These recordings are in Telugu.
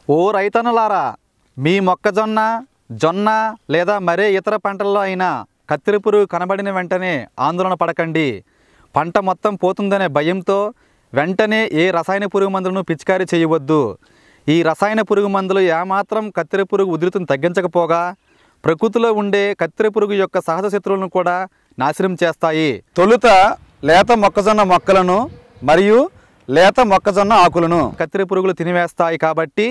ఓ రైతనులారా మీ మొక్కజొన్న జొన్న లేదా మరే ఇతర పంటల్లో అయినా కత్తిరి పురుగు కనబడిన వెంటనే ఆందోళన పడకండి పంట మొత్తం పోతుందనే భయంతో వెంటనే ఏ రసాయన పురుగు మందులను పిచికారీ చేయవద్దు ఈ రసాయన పురుగు మందులు ఏమాత్రం కత్తిరి పురుగు ఉధృతిని తగ్గించకపోగా ప్రకృతిలో ఉండే కత్తిరి పురుగు యొక్క సహజ శత్రువులను కూడా నాశనం చేస్తాయి తొలుత లేత మొక్కజొన్న మొక్కలను మరియు లేత మొక్కజొన్న ఆకులను కత్తిరి పురుగులు తినివేస్తాయి కాబట్టి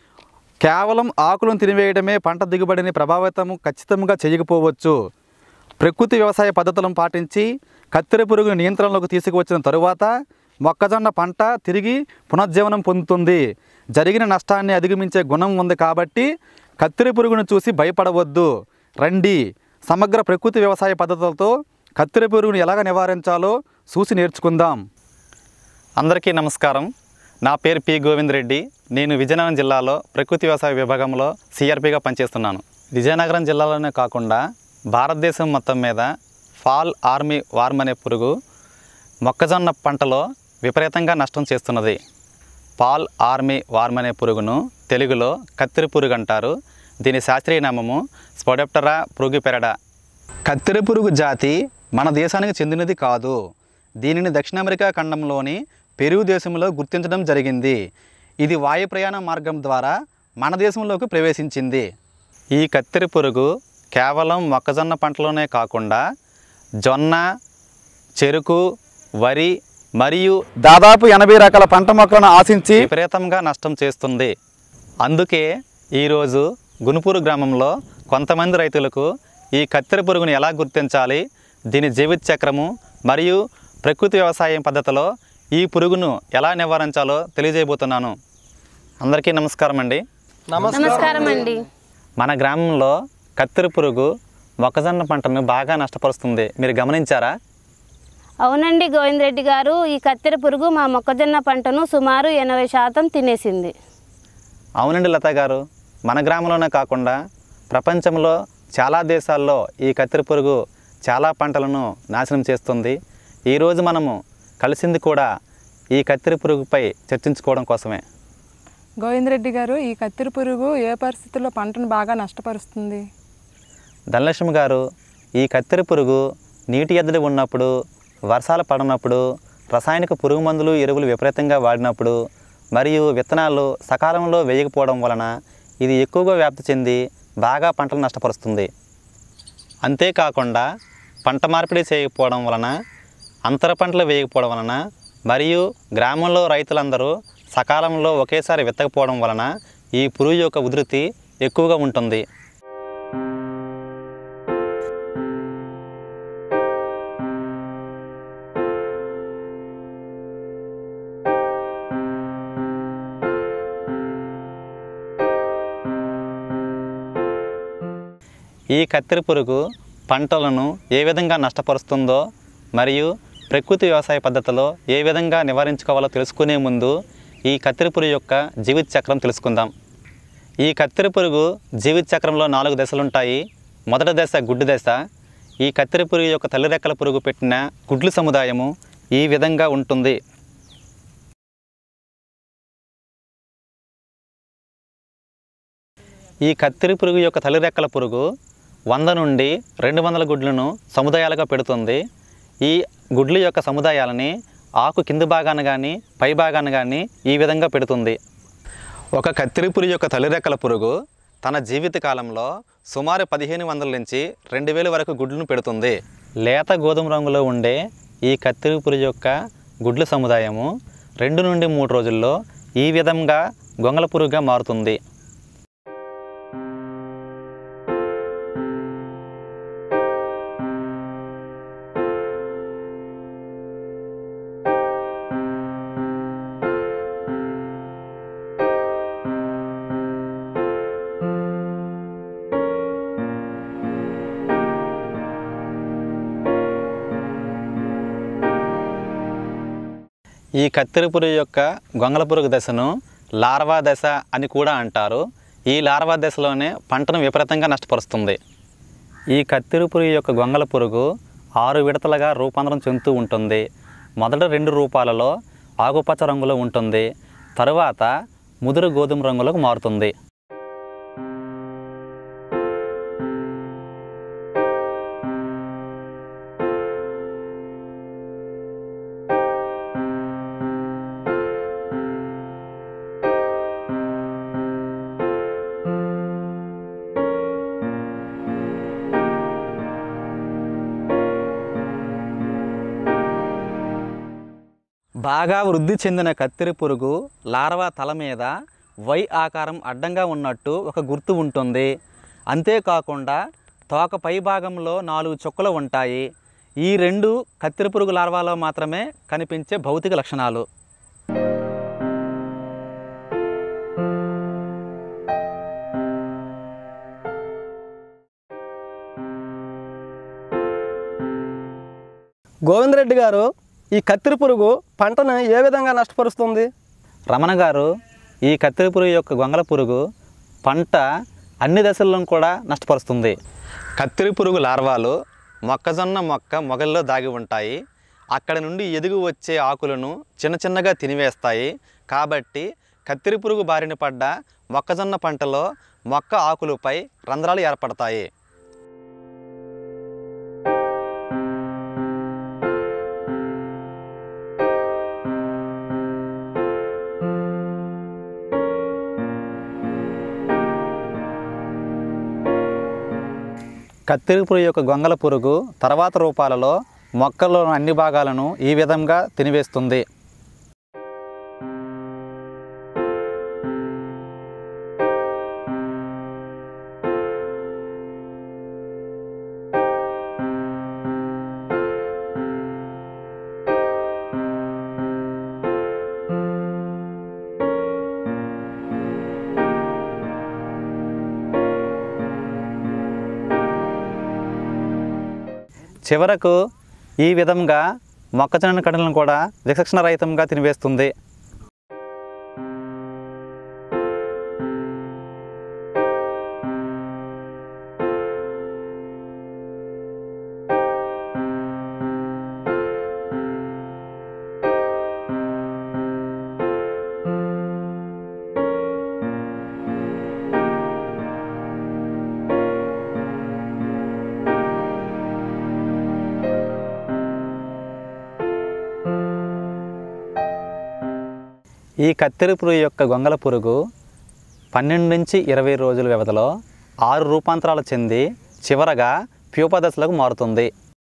కేవలం ఆకులను తినివేయడమే పంట దిగుబడిని ప్రభావితం ఖచ్చితంగా చేయకపోవచ్చు ప్రకృతి వ్యవసాయ పద్ధతులను పాటించి కత్తెర పురుగు నియంత్రణలోకి తీసుకువచ్చిన తరువాత మొక్కజొన్న పంట తిరిగి పునర్జీవనం పొందుతుంది జరిగిన నష్టాన్ని అధిగమించే గుణం ఉంది కాబట్టి కత్తెర పురుగును చూసి భయపడవద్దు రండి సమగ్ర ప్రకృతి వ్యవసాయ పద్ధతులతో కత్తెర పురుగును ఎలాగ నివారించాలో చూసి నేర్చుకుందాం అందరికీ నమస్కారం నా పేరు పి గోవింద్ రెడ్డి నేను విజయనగరం జిల్లాలో ప్రకృతి వ్యవసాయ విభాగంలో సిఆర్పిగా పనిచేస్తున్నాను విజయనగరం జిల్లాలోనే కాకుండా భారతదేశం మొత్తం మీద ఫాల్ ఆర్మీ వార్మ్ అనే పురుగు మొక్కజొన్న పంటలో విపరీతంగా నష్టం చేస్తున్నది పాల్ ఆర్మీ వార్మ్ అనే పురుగును తెలుగులో కత్తిరి పురుగు అంటారు దీని శాస్త్రీయ నామము స్పొడెప్టరా పురుగుపెరడ కత్తెర పురుగు జాతి మన దేశానికి చెందినది కాదు దీనిని దక్షిణ అమెరికా ఖండంలోని పెరుగు దేశంలో గుర్తించడం జరిగింది ఇది వాయు ప్రయాణ మార్గం ద్వారా మన దేశంలోకి ప్రవేశించింది ఈ కత్తెర పురుగు కేవలం మొక్కజొన్న పంటలోనే కాకుండా జొన్న చెరుకు వరి మరియు దాదాపు ఎనభై రకాల పంట మొక్కలను ఆశించి విపరీతంగా నష్టం చేస్తుంది అందుకే ఈరోజు గునుపూరు గ్రామంలో కొంతమంది రైతులకు ఈ కత్తెర పురుగును ఎలా గుర్తించాలి దీని జీవిత చక్రము మరియు ప్రకృతి వ్యవసాయం పద్ధతిలో ఈ పురుగును ఎలా నివారించాలో తెలియజేయబోతున్నాను అందరికీ నమస్కారం అండి నమస్కారం అండి మన గ్రామంలో కత్తెర పురుగు మొక్కజొన్న పంటను బాగా నష్టపరుస్తుంది మీరు గమనించారా అవునండి గోవిందరెడ్డి గారు ఈ కత్తెర పురుగు మా మొక్కజొన్న పంటను సుమారు ఎనభై శాతం తినేసింది అవునండి లత గారు మన గ్రామంలోనే కాకుండా ప్రపంచంలో చాలా దేశాల్లో ఈ కత్తెర పురుగు చాలా పంటలను నాశనం చేస్తుంది ఈరోజు మనము కలిసింది కూడా ఈ కత్తెర పురుగుపై చర్చించుకోవడం కోసమే గోవిందరెడ్డి గారు ఈ కత్తిరి పురుగు ఏ పరిస్థితుల్లో పంటను బాగా నష్టపరుస్తుంది ధనలక్ష్మి గారు ఈ కత్తెర పురుగు నీటి ఎద్దడి ఉన్నప్పుడు వర్షాలు పడినప్పుడు రసాయనిక పురుగు మందులు ఎరువులు విపరీతంగా వాడినప్పుడు మరియు విత్తనాలు సకాలంలో వేయకపోవడం వలన ఇది ఎక్కువగా వ్యాప్తి చెంది బాగా పంటలు నష్టపరుస్తుంది అంతేకాకుండా పంట మార్పిడి చేయకపోవడం వలన అంతర పంటలు వేయకపోవడం వలన మరియు గ్రామంలో రైతులందరూ సకాలంలో ఒకేసారి విత్తకపోవడం వలన ఈ పురుగు యొక్క ఉధృతి ఎక్కువగా ఉంటుంది ఈ కత్తెర పురుగు పంటలను ఏ విధంగా నష్టపరుస్తుందో మరియు ప్రకృతి వ్యవసాయ పద్ధతిలో ఏ విధంగా నివారించుకోవాలో తెలుసుకునే ముందు ఈ కత్తెర పురుగు యొక్క జీవిత చక్రం తెలుసుకుందాం ఈ కత్తెర పురుగు జీవిత చక్రంలో నాలుగు దశలుంటాయి మొదటి దశ గుడ్డు దశ ఈ కత్తెర పురుగు యొక్క తల్లి రెక్కల పురుగు పెట్టిన గుడ్లు సముదాయము ఈ విధంగా ఉంటుంది ఈ కత్తిరి పురుగు యొక్క తల్లి రెక్కల పురుగు వంద నుండి రెండు వందల గుడ్లను సముదాయాలుగా పెడుతుంది ఈ గుడ్ల యొక్క సముదాయాలని ఆకు కింది భాగాన కానీ పై భాగాన కానీ ఈ విధంగా పెడుతుంది ఒక కత్తిరి పురుగు యొక్క తల్లి రెక్కల పురుగు తన జీవిత కాలంలో సుమారు పదిహేను వందల నుంచి రెండు వేల వరకు గుడ్లను పెడుతుంది లేత గోధుమ రంగులో ఉండే ఈ కత్తిరి పురుగు యొక్క గుడ్ల సముదాయము రెండు నుండి మూడు రోజుల్లో ఈ విధంగా గొంగళ పురుగుగా మారుతుంది ఈ కత్తెర పురుగు యొక్క గొంగళ పురుగు దశను లార్వా దశ అని కూడా అంటారు ఈ లార్వా దశలోనే పంటను విపరీతంగా నష్టపరుస్తుంది ఈ కత్తెర పురుగు యొక్క గొంగళ పురుగు ఆరు విడతలుగా రూపాంతరం చెందుతూ ఉంటుంది మొదటి రెండు రూపాలలో ఆకుపచ్చ రంగులో ఉంటుంది తరువాత ముదురు గోధుమ రంగులోకి మారుతుంది బాగా వృద్ధి చెందిన కత్తెర పురుగు లార్వా తల మీద వై ఆకారం అడ్డంగా ఉన్నట్టు ఒక గుర్తు ఉంటుంది అంతేకాకుండా తోక పై భాగంలో నాలుగు చుక్కలు ఉంటాయి ఈ రెండు కత్తెర పురుగు లార్వాలో మాత్రమే కనిపించే భౌతిక లక్షణాలు గోవిందరెడ్డి గారు ఈ కత్తిరి పురుగు పంటను ఏ విధంగా నష్టపరుస్తుంది రమణ గారు ఈ కత్తెర పురుగు యొక్క గొంగల పురుగు పంట అన్ని దశల్లో కూడా నష్టపరుస్తుంది కత్తెర పురుగు లార్వాలు మొక్కజొన్న మొక్క మొగల్లో దాగి ఉంటాయి అక్కడ నుండి ఎదుగు వచ్చే ఆకులను చిన్న చిన్నగా తినివేస్తాయి కాబట్టి కత్తెర పురుగు బారిన పడ్డ మొక్కజొన్న పంటలో మొక్క ఆకులపై రంధ్రాలు ఏర్పడతాయి కత్తెర పురుగు యొక్క గొంగల పురుగు తర్వాత రూపాలలో మొక్కలోని అన్ని భాగాలను ఈ విధంగా తినివేస్తుంది చివరకు ఈ విధంగా మొక్కజొన్న కడలను కూడా విచక్షణ రహితంగా తినివేస్తుంది ఈ కత్తెర పురుగు యొక్క గొంగల పురుగు పన్నెండు నుంచి ఇరవై రోజుల వ్యవధిలో ఆరు రూపాంతరాలు చెంది చివరగా ప్యూప దశలకు మారుతుంది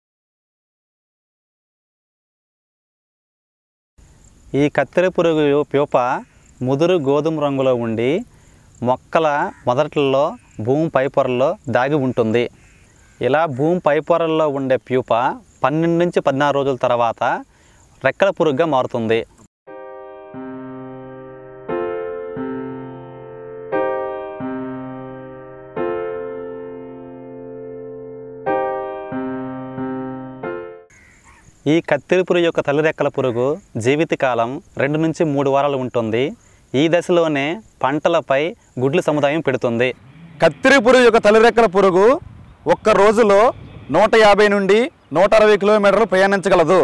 ఈ కత్తెర పురుగు ప్యూప ముదురు గోధుమ రంగులో ఉండి మొక్కల మొదట్లో భూమి పై పొరల్లో దాగి ఉంటుంది ఇలా భూమి పై పొరల్లో ఉండే ప్యూప పన్నెండు నుంచి పద్నాలుగు రోజుల తర్వాత రెక్కల పురుగుగా మారుతుంది ఈ కత్తెర పురుగు యొక్క తల్లి రెక్కల పురుగు జీవితకాలం రెండు నుంచి మూడు వారాలు ఉంటుంది ఈ దశలోనే పంటలపై గుడ్లు సముదాయం పెడుతుంది కత్తిరి పురుగు యొక్క తల్లిరెక్కల పురుగు ఒక్క రోజులో నూట యాభై నుండి నూట అరవై కిలోమీటర్లు ప్రయాణించగలదు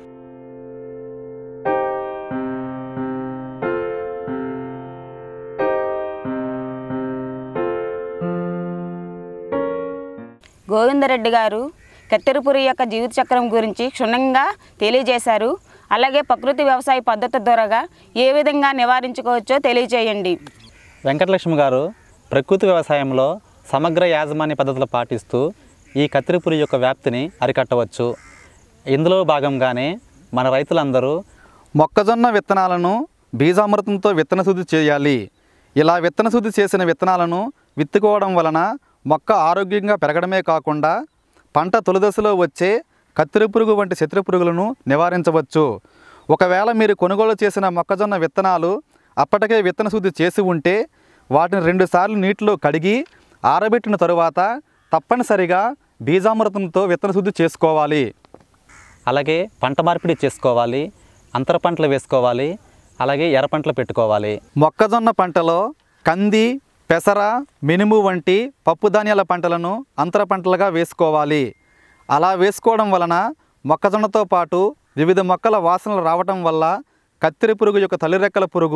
గోవిందరెడ్డి గారు కత్తెరపురి యొక్క జీవిత చక్రం గురించి క్షుణ్ణంగా తెలియజేశారు అలాగే ప్రకృతి వ్యవసాయ పద్ధతి ద్వారా ఏ విధంగా నివారించుకోవచ్చో తెలియజేయండి వెంకటలక్ష్మి గారు ప్రకృతి వ్యవసాయంలో సమగ్ర యాజమాన్య పద్ధతులు పాటిస్తూ ఈ కత్తిరి పురుగు యొక్క వ్యాప్తిని అరికట్టవచ్చు ఇందులో భాగంగానే మన రైతులందరూ మొక్కజొన్న విత్తనాలను బీజామృతంతో విత్తన శుద్ధి చేయాలి ఇలా విత్తన శుద్ధి చేసిన విత్తనాలను విత్తుకోవడం వలన మొక్క ఆరోగ్యంగా పెరగడమే కాకుండా పంట తొలిదశలో వచ్చే కత్తిరి పురుగు వంటి శత్రు పురుగులను నివారించవచ్చు ఒకవేళ మీరు కొనుగోలు చేసిన మొక్కజొన్న విత్తనాలు అప్పటికే విత్తన శుద్ధి చేసి ఉంటే వాటిని రెండుసార్లు నీటిలో కడిగి ఆరబెట్టిన తరువాత తప్పనిసరిగా బీజామృతంతో విత్తన శుద్ధి చేసుకోవాలి అలాగే పంట మార్పిడి చేసుకోవాలి అంతర పంటలు వేసుకోవాలి అలాగే ఎర్ర పంటలు పెట్టుకోవాలి మొక్కజొన్న పంటలో కంది పెసర మినుము వంటి పప్పు ధాన్యాల పంటలను అంతర పంటలుగా వేసుకోవాలి అలా వేసుకోవడం వలన మొక్కజొన్నతో పాటు వివిధ మొక్కల వాసనలు రావటం వల్ల కత్తిరి పురుగు యొక్క తల్లిరెక్కల పురుగు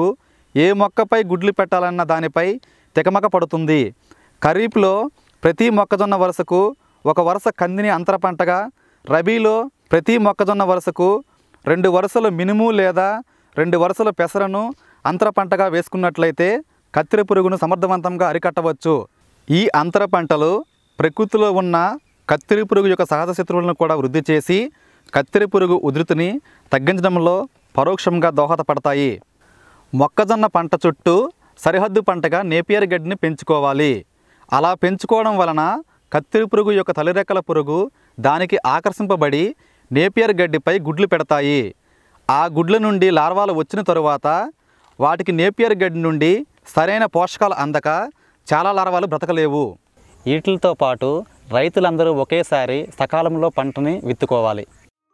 ఏ మొక్కపై గుడ్లు పెట్టాలన్న దానిపై తికమక పడుతుంది ఖరీఫ్లో ప్రతి మొక్కజొన్న వరుసకు ఒక వరుస కందిని అంతర పంటగా రబీలో ప్రతి మొక్కజొన్న వరుసకు రెండు వరుసలు మినుము లేదా రెండు వరుసల పెసరను అంతర పంటగా వేసుకున్నట్లయితే కత్తెర పురుగును సమర్థవంతంగా అరికట్టవచ్చు ఈ అంతర పంటలు ప్రకృతిలో ఉన్న కత్తెర పురుగు యొక్క సహజ శత్రువులను కూడా వృద్ధి చేసి కత్తెర పురుగు ఉధృతిని తగ్గించడంలో పరోక్షంగా దోహదపడతాయి మొక్కజొన్న పంట చుట్టూ సరిహద్దు పంటగా నేపియర్ గడ్డిని పెంచుకోవాలి అలా పెంచుకోవడం వలన కత్తిరి పురుగు యొక్క తలిరెక్కల పురుగు దానికి ఆకర్షింపబడి నేపియర్ గడ్డిపై గుడ్లు పెడతాయి ఆ గుడ్ల నుండి లార్వాలు వచ్చిన తరువాత వాటికి నేపియర్ గడ్డి నుండి సరైన పోషకాలు అందక చాలా లార్వాలు బ్రతకలేవు వీటితో పాటు రైతులందరూ ఒకేసారి సకాలంలో పంటని విత్తుకోవాలి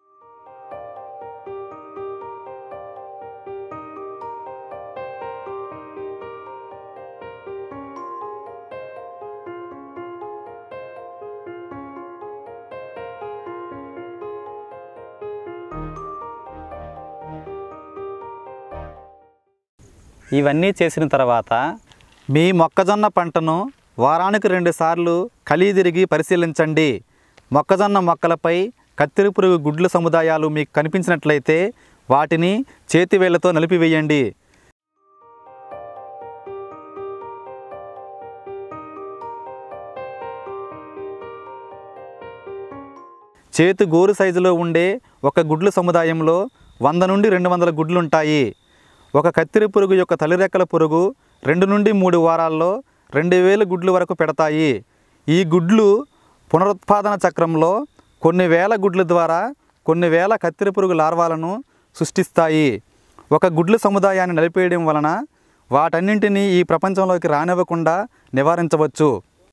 ఇవన్నీ చేసిన తర్వాత మీ మొక్కజొన్న పంటను వారానికి రెండు సార్లు కలిదిరిగి పరిశీలించండి మొక్కజొన్న మొక్కలపై కత్తిరి పురుగు గుడ్ల సముదాయాలు మీకు కనిపించినట్లయితే వాటిని చేతివేళ్లతో నలిపివేయండి చేతి గోరు సైజులో ఉండే ఒక గుడ్ల సముదాయంలో వంద నుండి రెండు వందల గుడ్లు ఉంటాయి ఒక కత్తిరి పురుగు యొక్క తలిరెక్కల పురుగు రెండు నుండి మూడు వారాల్లో రెండు వేల గుడ్లు వరకు పెడతాయి ఈ గుడ్లు పునరుత్పాదన చక్రంలో కొన్ని వేల గుడ్ల ద్వారా కొన్ని వేల కత్తిరి పురుగు లార్వాలను సృష్టిస్తాయి ఒక గుడ్ల సముదాయాన్ని నలిపేయడం వలన వాటన్నింటినీ ఈ ప్రపంచంలోకి రానివ్వకుండా నివారించవచ్చు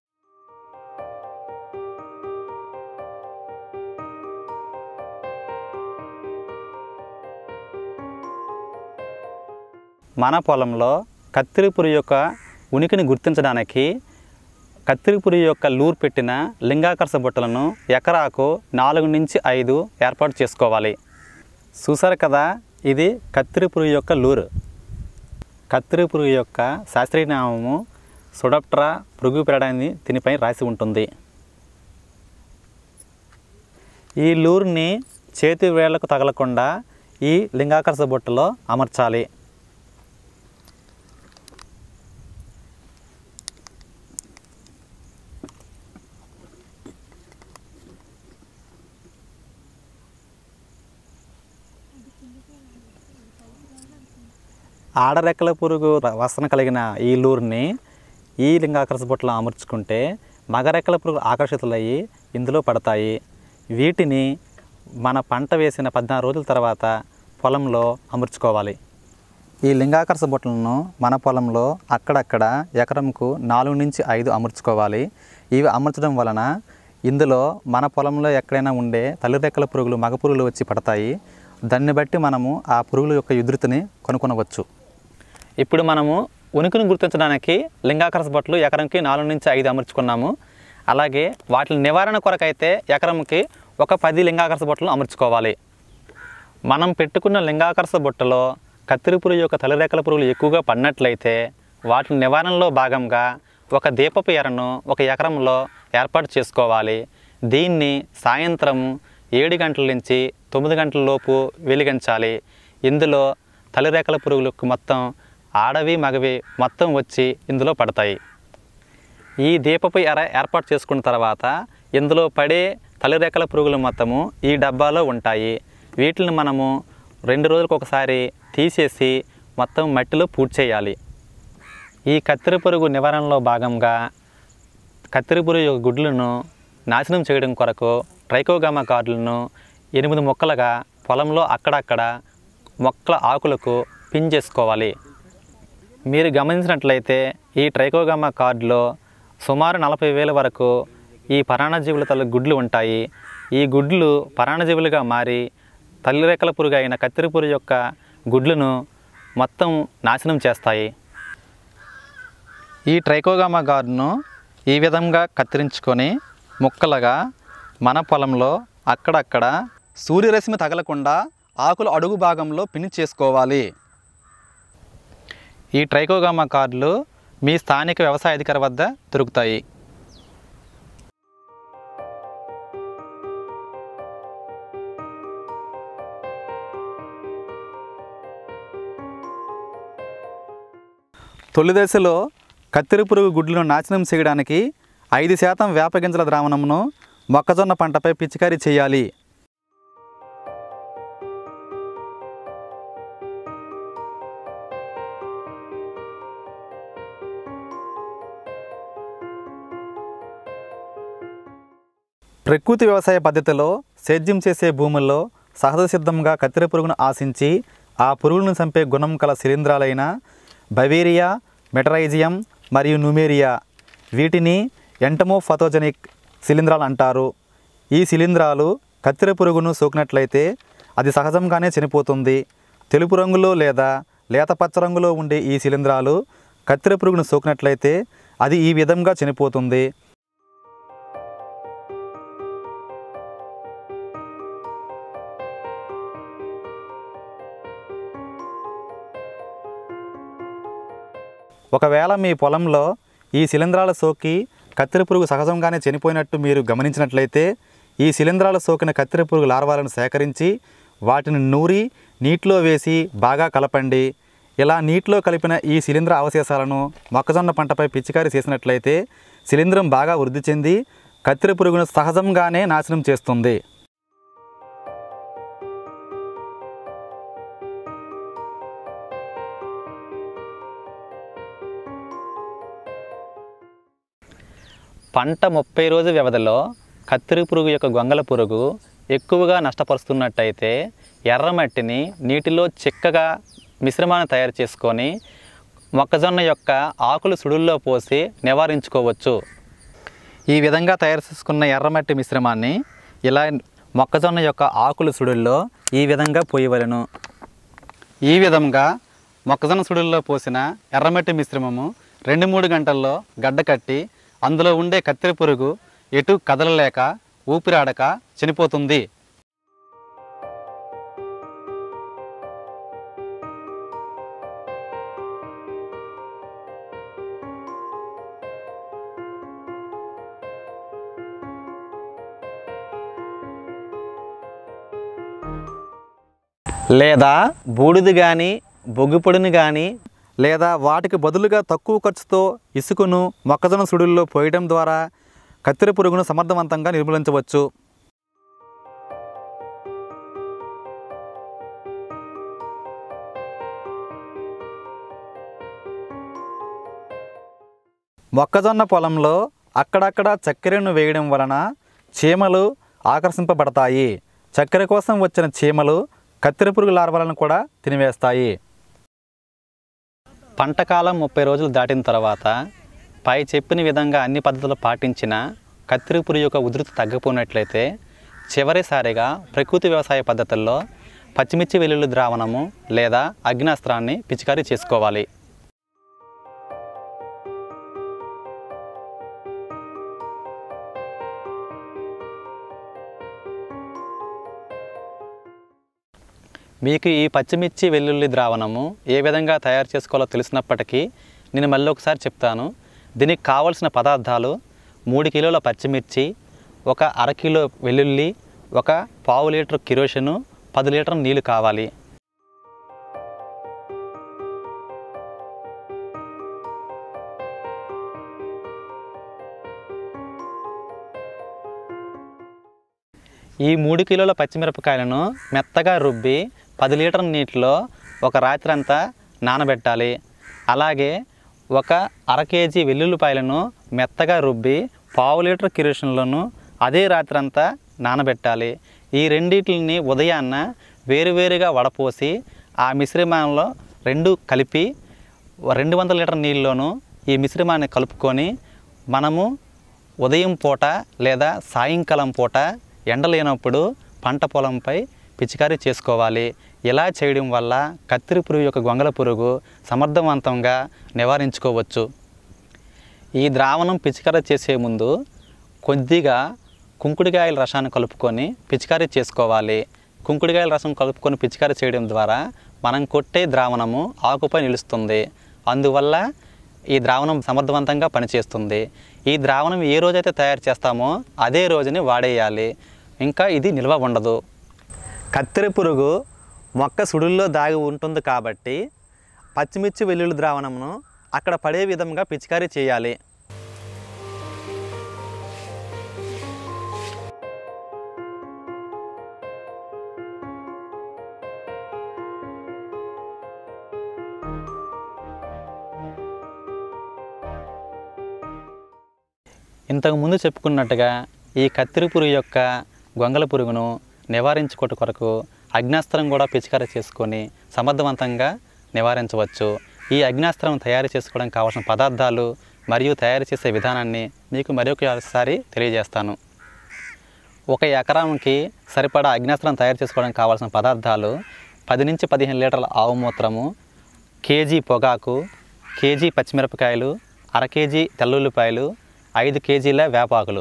మన పొలంలో కత్తిరి పురుగు యొక్క ఉనికిని గుర్తించడానికి కత్తిరి పురుగు యొక్క లూర్ పెట్టిన లింగాకర్ష బుట్టలను ఎకరాకు నాలుగు నుంచి ఐదు ఏర్పాటు చేసుకోవాలి చూసారు కదా ఇది కత్తిరి పురుగు యొక్క లూర్ కత్తిరి పురుగు యొక్క శాస్త్రీయ నామము సుడప్ట్రా పురుగు పెరడాన్ని దీనిపై రాసి ఉంటుంది ఈ లూర్ని చేతి వేళ్లకు తగలకుండా ఈ లింగాకర్ష బుట్టలో అమర్చాలి ఆడరెక్కల పురుగు ర- వాసన కలిగిన ఈ లూర్ని ఈ లింగాకర్ష బుట్టలో అమర్చుకుంటే మగరెక్కల పురుగు ఆకర్షితులయ్యి ఇందులో పడతాయి వీటిని మన పంట వేసిన పద్నాలుగు రోజుల తర్వాత పొలంలో అమర్చుకోవాలి ఈ లింగాకర్ష బుట్టలను మన పొలంలో అక్కడక్కడ ఎకరంకు నాలుగు నుంచి ఐదు అమర్చుకోవాలి ఇవి అమర్చడం వలన ఇందులో మన పొలంలో ఎక్కడైనా ఉండే తల్లిరెక్కల పురుగులు మగ పురుగులు వచ్చి పడతాయి దాన్ని బట్టి మనము ఆ పురుగుల యొక్క ఉధృతిని కనుగొనవచ్చు ఇప్పుడు మనము ఉనికిని గుర్తించడానికి లింగాకర్ష బొట్లు ఎకరంకి నాలుగు నుంచి ఐదు అమర్చుకున్నాము అలాగే వాటి నివారణ కొరకైతే ఎకరంకి ఒక పది లింగాకర్ష బొట్టలు అమర్చుకోవాలి మనం పెట్టుకున్న లింగాకర్ష బుట్టలో కత్తిరి పురుగు యొక్క తలిరేకల పురుగులు ఎక్కువగా పడినట్లయితే వాటి నివారణలో భాగంగా ఒక దీపపు ఎరను ఒక ఎకరంలో ఏర్పాటు చేసుకోవాలి దీన్ని సాయంత్రం ఏడు గంటల నుంచి తొమ్మిది గంటల లోపు వెలిగించాలి ఇందులో తలిరేకల పురుగులకు మొత్తం ఆడవి మగవి మొత్తం వచ్చి ఇందులో పడతాయి ఈ దీపపు ఎర ఏర్పాటు చేసుకున్న తర్వాత ఇందులో పడే తలిరేకల పురుగులు మొత్తము ఈ డబ్బాలో ఉంటాయి వీటిని మనము రెండు రోజులకు ఒకసారి తీసేసి మొత్తం మట్టిలో పూడ్చేయాలి ఈ కత్తెర పురుగు నివారణలో భాగంగా కత్తెర పురుగు యొక్క గుడ్లను నాశనం చేయడం కొరకు ట్రైకోగామా కార్డులను ఎనిమిది మొక్కలుగా పొలంలో అక్కడక్కడ మొక్కల ఆకులకు పిన్ చేసుకోవాలి మీరు గమనించినట్లయితే ఈ ట్రైకోగామా కార్డులో సుమారు నలభై వేల వరకు ఈ పరాణజీవుల తల గుడ్లు ఉంటాయి ఈ గుడ్లు పరాణజీవులుగా మారి తల్లిరెక్కల పురుగు అయిన కత్తిరి పురుగు యొక్క గుడ్లను మొత్తం నాశనం చేస్తాయి ఈ ట్రైకోగామా గార్డును ఈ విధంగా కత్తిరించుకొని ముక్కలుగా మన పొలంలో అక్కడక్కడ సూర్యరశ్మి తగలకుండా ఆకుల అడుగు భాగంలో పిని చేసుకోవాలి ఈ ట్రైకోగామా కార్డులు మీ స్థానిక వ్యవసాయ అధికారి వద్ద దొరుకుతాయి తొలి దశలో కత్తెర పురుగు గుడ్లను నాశనం చేయడానికి ఐదు శాతం వేపగింజల ద్రావణమును మొక్కజొన్న పంటపై పిచికారీ చేయాలి ప్రకృతి వ్యవసాయ పద్ధతిలో సేద్యం చేసే భూముల్లో సహజ సిద్ధంగా కత్తెర పురుగును ఆశించి ఆ పురుగులను చంపే గుణం కల శిలీంధ్రాలైన బవేరియా మెటరైజియం మరియు న్యూమేరియా వీటిని ఎంటమోఫథోజెనిక్ శిలీంధ్రాలు అంటారు ఈ శిలీంధ్రాలు కత్తెర పురుగును సోకినట్లయితే అది సహజంగానే చనిపోతుంది తెలుపు రంగులో లేదా లేత పచ్చ రంగులో ఉండే ఈ శిలీంధ్రాలు కత్తెర పురుగును సోకినట్లయితే అది ఈ విధంగా చనిపోతుంది ఒకవేళ మీ పొలంలో ఈ శిలీంధ్రాల సోకి కత్తెర పురుగు సహజంగానే చనిపోయినట్టు మీరు గమనించినట్లయితే ఈ శిలీంధ్రాల సోకిన కత్తెర పురుగు లార్వాలను సేకరించి వాటిని నూరి నీటిలో వేసి బాగా కలపండి ఇలా నీటిలో కలిపిన ఈ శిలీంధ్ర అవశేషాలను మొక్కజొన్న పంటపై పిచికారీ చేసినట్లయితే శిలీంధ్రం బాగా వృద్ధి చెంది కత్తెర పురుగును సహజంగానే నాశనం చేస్తుంది పంట ముప్పై రోజు వ్యవధిలో కత్తిరి పురుగు యొక్క గొంగల పురుగు ఎక్కువగా నష్టపరుస్తున్నట్టయితే ఎర్రమట్టిని నీటిలో చిక్కగా మిశ్రమాన్ని తయారు చేసుకొని మొక్కజొన్న యొక్క ఆకులు సుడుల్లో పోసి నివారించుకోవచ్చు ఈ విధంగా తయారు చేసుకున్న ఎర్రమట్టి మిశ్రమాన్ని ఇలా మొక్కజొన్న యొక్క ఆకులు సుడుల్లో ఈ విధంగా పోయవలను ఈ విధంగా మొక్కజొన్న సుడుల్లో పోసిన ఎర్రమట్టి మిశ్రమము రెండు మూడు గంటల్లో గడ్డ కట్టి అందులో ఉండే కత్తెర పురుగు ఎటు కదలలేక ఊపిరాడక చనిపోతుంది లేదా బూడిద కానీ బొగ్గుపొడిని కానీ లేదా వాటికి బదులుగా తక్కువ ఖర్చుతో ఇసుకను మొక్కజొన్న సుడుల్లో పోయడం ద్వారా కత్తెర పురుగును సమర్థవంతంగా నిర్మూలించవచ్చు మొక్కజొన్న పొలంలో అక్కడక్కడ చక్కెరను వేయడం వలన చీమలు ఆకర్షింపబడతాయి చక్కెర కోసం వచ్చిన చీమలు కత్తెర పురుగు లార్వాలను కూడా తినివేస్తాయి పంట కాలం ముప్పై రోజులు దాటిన తర్వాత పై చెప్పిన విధంగా అన్ని పద్ధతులు పాటించిన కత్తెర పురుగు యొక్క ఉధృతి తగ్గపోయినట్లయితే చివరిసారిగా ప్రకృతి వ్యవసాయ పద్ధతుల్లో పచ్చిమిర్చి వెల్లుల్లి ద్రావణము లేదా అగ్నాస్త్రాన్ని పిచికారీ చేసుకోవాలి మీకు ఈ పచ్చిమిర్చి వెల్లుల్లి ద్రావణము ఏ విధంగా తయారు చేసుకోవాలో తెలిసినప్పటికీ నేను మళ్ళీ ఒకసారి చెప్తాను దీనికి కావలసిన పదార్థాలు మూడు కిలోల పచ్చిమిర్చి ఒక అర కిలో వెల్లుల్లి ఒక పావు లీటర్ కిరోషను పది లీటర్ నీళ్లు కావాలి ఈ మూడు కిలోల పచ్చిమిరపకాయలను మెత్తగా రుబ్బి పది లీటర్ నీటిలో ఒక రాత్రి అంతా నానబెట్టాలి అలాగే ఒక అర కేజీ వెల్లుల్లిపాయలను మెత్తగా రుబ్బి పావు లీటర్ కిరోషన్లను అదే రాత్రి అంతా నానబెట్టాలి ఈ రెండింటిని ఉదయాన్న వేరువేరుగా వడపోసి ఆ మిశ్రమంలో రెండు కలిపి రెండు వందల లీటర్ నీళ్ళలోనూ ఈ మిశ్రమాన్ని కలుపుకొని మనము ఉదయం పూట లేదా సాయంకాలం పూట ఎండ లేనప్పుడు పంట పొలంపై పిచికారీ చేసుకోవాలి ఇలా చేయడం వల్ల కత్తిరి పురుగు యొక్క గొంగల పురుగు సమర్థవంతంగా నివారించుకోవచ్చు ఈ ద్రావణం పిచికారీ చేసే ముందు కొద్దిగా కుంకుడికాయల రసాన్ని కలుపుకొని పిచికారీ చేసుకోవాలి కుంకుడికాయల రసం కలుపుకొని పిచికారీ చేయడం ద్వారా మనం కొట్టే ద్రావణము ఆకుపై నిలుస్తుంది అందువల్ల ఈ ద్రావణం సమర్థవంతంగా పనిచేస్తుంది ఈ ద్రావణం ఏ రోజైతే తయారు చేస్తామో అదే రోజుని వాడేయాలి ఇంకా ఇది నిల్వ ఉండదు కత్తెర పురుగు మొక్క సుడుల్లో దాగి ఉంటుంది కాబట్టి పచ్చిమిర్చి వెల్లుల్లి ద్రావణమును అక్కడ పడే విధంగా పిచికారీ చేయాలి ఇంతకు ముందు చెప్పుకున్నట్టుగా ఈ కత్తిరి పురుగు యొక్క గొంగల పురుగును నివారించుకోట కొరకు అగ్నాస్త్రం కూడా పిచికారీ చేసుకొని సమర్థవంతంగా నివారించవచ్చు ఈ అగ్నాస్త్రం తయారు చేసుకోవడానికి కావాల్సిన పదార్థాలు మరియు తయారు చేసే విధానాన్ని మీకు మరొకసారి తెలియజేస్తాను ఒక ఎకరానికి సరిపడా అగ్నాస్త్రం తయారు చేసుకోవడానికి కావాల్సిన పదార్థాలు పది నుంచి పదిహేను లీటర్ల ఆవు మూత్రము కేజీ పొగాకు కేజీ పచ్చిమిరపకాయలు అర కేజీ తెల్లుల్లిపాయలు ఐదు కేజీల వేపాకులు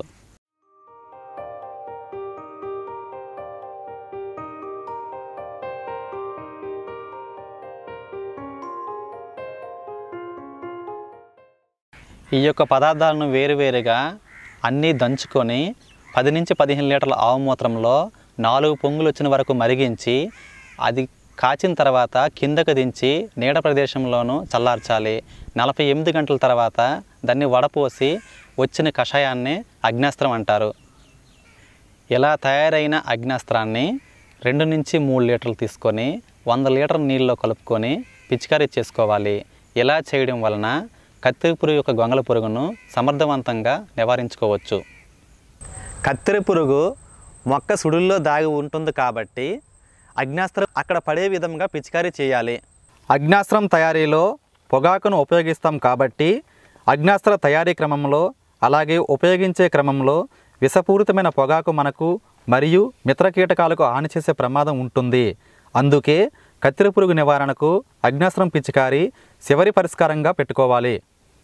ఈ యొక్క పదార్థాలను వేరువేరుగా అన్నీ దంచుకొని పది నుంచి పదిహేను లీటర్ల ఆవు మూత్రంలో నాలుగు పొంగులు వచ్చిన వరకు మరిగించి అది కాచిన తర్వాత కిందకు దించి నీడ ప్రదేశంలోనూ చల్లార్చాలి నలభై ఎనిమిది గంటల తర్వాత దాన్ని వడపోసి వచ్చిన కషాయాన్ని అగ్నాస్త్రం అంటారు ఇలా తయారైన అగ్నాస్త్రాన్ని రెండు నుంచి మూడు లీటర్లు తీసుకొని వంద లీటర్ నీళ్ళలో కలుపుకొని పిచికారీ చేసుకోవాలి ఇలా చేయడం వలన కత్తెర పురుగు యొక్క గొంగల పురుగును సమర్థవంతంగా నివారించుకోవచ్చు కత్తెర పురుగు మొక్క సుడుల్లో దాగి ఉంటుంది కాబట్టి అగ్నాస్త్రం అక్కడ పడే విధంగా పిచికారీ చేయాలి అగ్నాస్త్రం తయారీలో పొగాకును ఉపయోగిస్తాం కాబట్టి అగ్నాస్త్ర తయారీ క్రమంలో అలాగే ఉపయోగించే క్రమంలో విషపూరితమైన పొగాకు మనకు మరియు మిత్ర కీటకాలకు హాని చేసే ప్రమాదం ఉంటుంది అందుకే కత్తెర పురుగు నివారణకు అగ్నాస్త్రం పిచికారి చివరి పరిష్కారంగా పెట్టుకోవాలి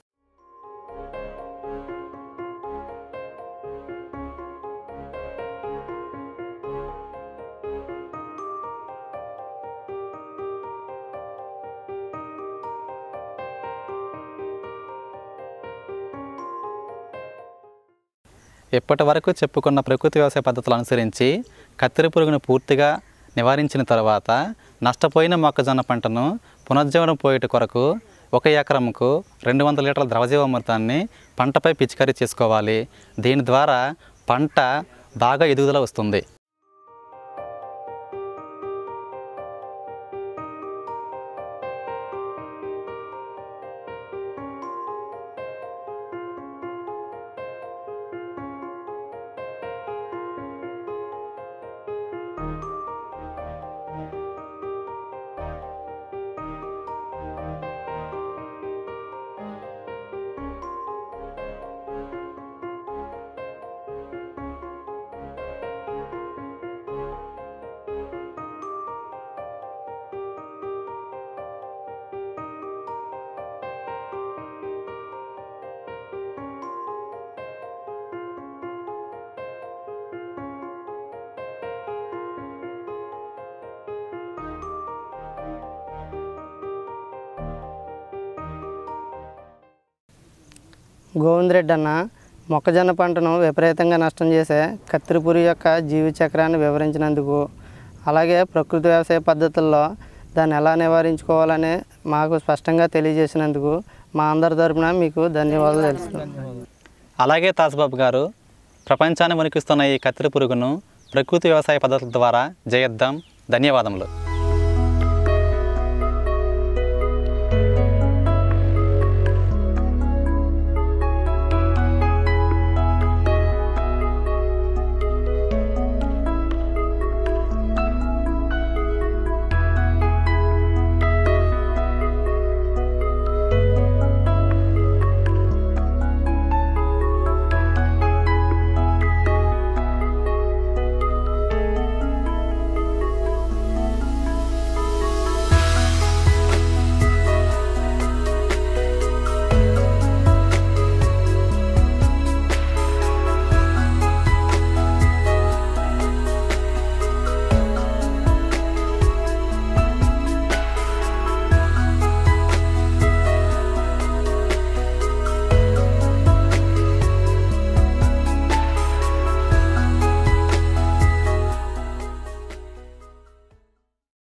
ఇప్పటి వరకు చెప్పుకున్న ప్రకృతి వ్యవసాయ పద్ధతులు అనుసరించి కత్తెర పురుగును పూర్తిగా నివారించిన తర్వాత నష్టపోయిన మొక్కజొన్న పంటను పునర్జీవనం పోయేట కొరకు ఒక ఎకరంకు రెండు వందల లీటర్ల ద్రవజీవామృతాన్ని పంటపై పిచికారీ చేసుకోవాలి దీని ద్వారా పంట బాగా ఎదుగుదల వస్తుంది గోవిందరెడ్డి అన్న మొక్కజొన్న పంటను విపరీతంగా నష్టం చేసే కత్తిరి పురుగు యొక్క జీవి చక్రాన్ని వివరించినందుకు అలాగే ప్రకృతి వ్యవసాయ పద్ధతుల్లో దాన్ని ఎలా నివారించుకోవాలని మాకు స్పష్టంగా తెలియజేసినందుకు మా అందరి తరపున మీకు ధన్యవాదాలు తెలుస్తున్నాను అలాగే తాజబాబు గారు ప్రపంచాన్ని వణికిస్తున్న ఈ కత్తెర పురుగును ప్రకృతి వ్యవసాయ పద్ధతుల ద్వారా జయిద్దాం ధన్యవాదములు